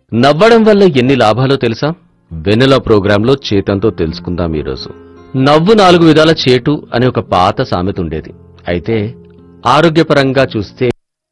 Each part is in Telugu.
నవ్వడం వల్ల ఎన్ని లాభాలో తెలుసా వెన్నెల ప్రోగ్రాంలో చేతంతో తెలుసుకుందాం ఈరోజు నవ్వు నాలుగు విధాల చేటు అనే ఒక పాత సామెత ఉండేది అయితే ఆరోగ్యపరంగా చూస్తే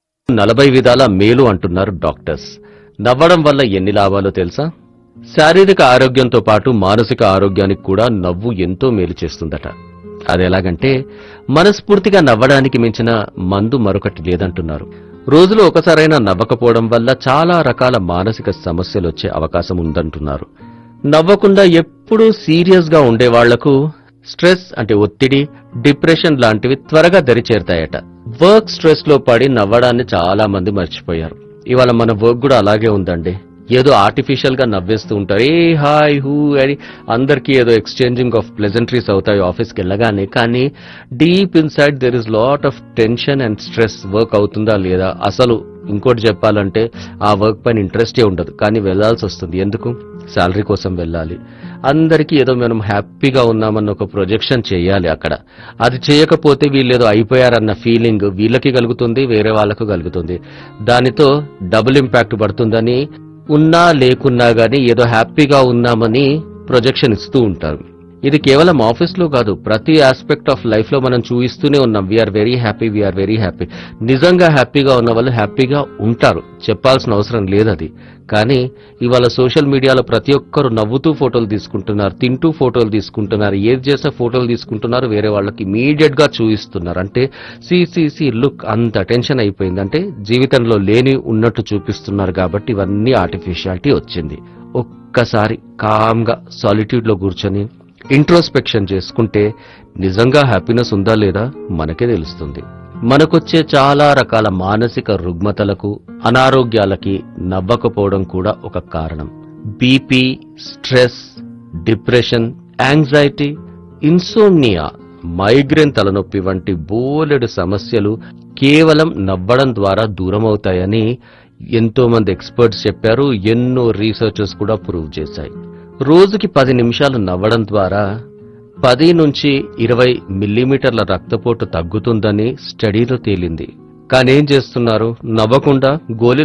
నలభై విధాల మేలు అంటున్నారు డాక్టర్స్ నవ్వడం వల్ల ఎన్ని లాభాలో తెలుసా శారీరక ఆరోగ్యంతో పాటు మానసిక ఆరోగ్యానికి కూడా నవ్వు ఎంతో మేలు చేస్తుందట అది ఎలాగంటే మనస్ఫూర్తిగా నవ్వడానికి మించిన మందు మరొకటి లేదంటున్నారు రోజులో ఒకసారైనా నవ్వకపోవడం వల్ల చాలా రకాల మానసిక సమస్యలు వచ్చే అవకాశం ఉందంటున్నారు నవ్వకుండా ఎప్పుడూ సీరియస్ గా ఉండే వాళ్లకు స్ట్రెస్ అంటే ఒత్తిడి డిప్రెషన్ లాంటివి త్వరగా దరిచేరుతాయట వర్క్ స్ట్రెస్ లో పడి నవ్వడాన్ని చాలా మంది మర్చిపోయారు ఇవాళ మన వర్క్ కూడా అలాగే ఉందండి ఏదో ఆర్టిఫిషియల్ గా నవ్వేస్తూ ఉంటారు ఏ హాయ్ హూ అని అందరికీ ఏదో ఎక్స్చేంజింగ్ ఆఫ్ ప్లెజెంటరీస్ అవుతాయి ఆఫీస్కి వెళ్ళగానే కానీ deep inside there is lot of tension and stress work అవుతుందా లేదా అసలు ఇంకోటి చెప్పాలంటే ఆ వర్క్ పైన ఇంట్రెస్టే ఉండదు కానీ వెళ్లాల్సి వస్తుంది ఎందుకు శాలరీ కోసం వెళ్ళాలి అందరికీ ఏదో మనం హ్యాపీగా ఉన్నామన్న ఒక ప్రొజెక్షన్ చేయాలి అక్కడ అది చేయకపోతే వీళ్ళు ఏదో అయిపోయారన్న ఫీలింగ్ వీళ్ళకి కలుగుతుంది వేరే వాళ్ళకు కలుగుతుంది దానితో డబుల్ ఇంపాక్ట్ పడుతుందని ఉన్నా లేకున్నా గానీ ఏదో హ్యాపీగా ఉన్నామని ప్రొజెక్షన్ ఇస్తూ ఉంటారు ఇది కేవలం ఆఫీస్ లో కాదు ప్రతి ఆస్పెక్ట్ ఆఫ్ లైఫ్ లో మనం చూయిస్తూనే ఉన్నాం we are very happy we are very happy నిజంగా హ్యాపీగా ఉన్న వాళ్ళు హ్యాపీగా ఉంటారు చెప్పాల్సిన అవసరం లేదు అది కానీ ఇవాళ సోషల్ మీడియాలో ప్రతి ఒక్కరు నవ్వుతూ ఫోటోలు తీసుకుంటున్నారు తింటూ ఫోటోలు తీసుకుంటున్నారు ఏది చేసే ఫోటోలు తీసుకుంటున్నారు వేరే వాళ్ళకి ఇమీడియట్ గా చూయిస్తున్నారు అంటే సిసిసి లుక్ అంత టెన్షన్ అయిపోయింది అంటే జీవితంలో లేని ఉన్నట్టు చూపిస్తున్నారు కాబట్టి ఇవన్నీ ఆర్టిఫిషియాలిటీ వచ్చింది ఒక్కసారి కామ్ గా సాలిట్యూడ్ లో కూర్చొని ఇంట్రోస్పెక్షన్ చేసుకుంటే నిజంగా హ్యాపీనెస్ ఉందా లేదా మనకే తెలుస్తుంది మనకొచ్చే చాలా రకాల మానసిక రుగ్మతలకు అనారోగ్యాలకి నవ్వకపోవడం కూడా ఒక కారణం BP stress depression anxiety insomnia migraine తలనొప్పి వంటి బోలెడు సమస్యలు కేవలం నవ్వడం ద్వారా దూరమవుతాయని ఎంతో మంది ఎక్స్పర్ట్స్ చెప్పారు ఎన్నో రీసెర్చర్స్ కూడా ప్రూవ్ చేశాయి రోజుకి పది నిమిషాలు నవ్వడం ద్వారా పది నుంచి ఇరవై మిల్లీమీటర్ల రక్తపోటు తగ్గుతుందని స్టడీలో తేలింది కానీ ఏం చేస్తున్నారు నవ్వకుండా గోళీలు